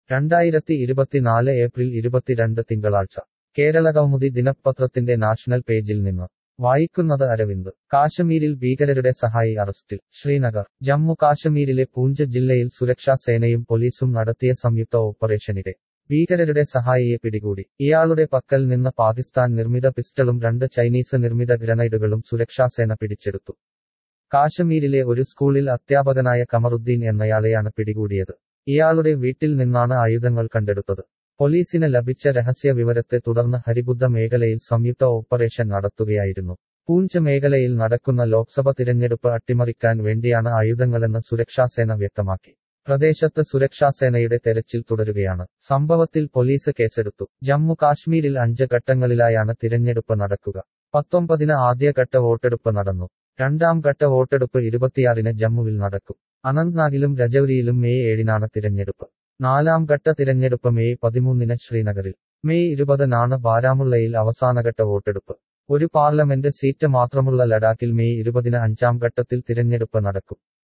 രണ്ടായിരത്തി ഇരുപത്തിനാല് ഏപ്രിൽ ഇരുപത്തിരണ്ട് തിങ്കളാഴ്ച കേരളകൗമുദി ദിനപത്രത്തിന്റെ നാഷണൽ പേജിൽ നിന്ന് വായിക്കുന്നത് അരവിന്ദ് കാശ്മീരിൽ ഭീകരരുടെ സഹായി അറസ്റ്റിൽ ശ്രീനഗർ ജമ്മു കാശ്മീരിലെ പൂഞ്ച് ജില്ലയിൽ സുരക്ഷാ സേനയും പോലീസും നടത്തിയ സംയുക്ത ഓപ്പറേഷനിടെ ഭീകരരുടെ സഹായിയെ പിടികൂടി ഇയാളുടെ പക്കൽ നിന്ന് പാകിസ്ഥാൻ നിർമ്മിത പിസ്റ്റളും രണ്ട് ചൈനീസ് നിർമ്മിത ഗ്രനൈഡുകളും സുരക്ഷാസേന പിടിച്ചെടുത്തു കാശ്മീരിലെ ഒരു സ്കൂളിൽ അധ്യാപകനായ കമറുദ്ദീൻ എന്നയാളെയാണ് പിടികൂടിയത് ഇയാളുടെ വീട്ടിൽ നിന്നാണ് ആയുധങ്ങൾ കണ്ടെടുത്തത് പോലീസിന് ലഭിച്ച രഹസ്യ വിവരത്തെ തുടർന്ന് ഹരിബുദ്ധ മേഖലയിൽ സംയുക്ത ഓപ്പറേഷൻ നടത്തുകയായിരുന്നു പൂഞ്ച് മേഖലയിൽ നടക്കുന്ന ലോക്സഭ തിരഞ്ഞെടുപ്പ് അട്ടിമറിക്കാൻ വേണ്ടിയാണ് ആയുധങ്ങളെന്ന് സുരക്ഷാസേന വ്യക്തമാക്കി പ്രദേശത്ത് സുരക്ഷാസേനയുടെ തെരച്ചിൽ തുടരുകയാണ് സംഭവത്തിൽ പോലീസ് കേസെടുത്തു ജമ്മു കാശ്മീരിൽ അഞ്ച് ഘട്ടങ്ങളിലായാണ് തിരഞ്ഞെടുപ്പ് നടക്കുക പത്തൊമ്പതിന് ആദ്യഘട്ട വോട്ടെടുപ്പ് നടന്നു രണ്ടാം ഘട്ട വോട്ടെടുപ്പ് ഇരുപത്തിയാറിന് ജമ്മുവിൽ നടക്കും അനന്ത്നാഗിലും രജൌരിയിലും മെയ് ഏഴിനാണ് തിരഞ്ഞെടുപ്പ് നാലാം ഘട്ട തിരഞ്ഞെടുപ്പ് മെയ് പതിമൂന്നിന് ശ്രീനഗറിൽ മെയ് ഇരുപതിനാണ് ബാരാമുള്ളയിൽ അവസാനഘട്ട വോട്ടെടുപ്പ് ഒരു പാർലമെന്റ് സീറ്റ് മാത്രമുള്ള ലഡാക്കിൽ മെയ് ഇരുപതിന് അഞ്ചാം ഘട്ടത്തിൽ തിരഞ്ഞെടുപ്പ് നടക്കും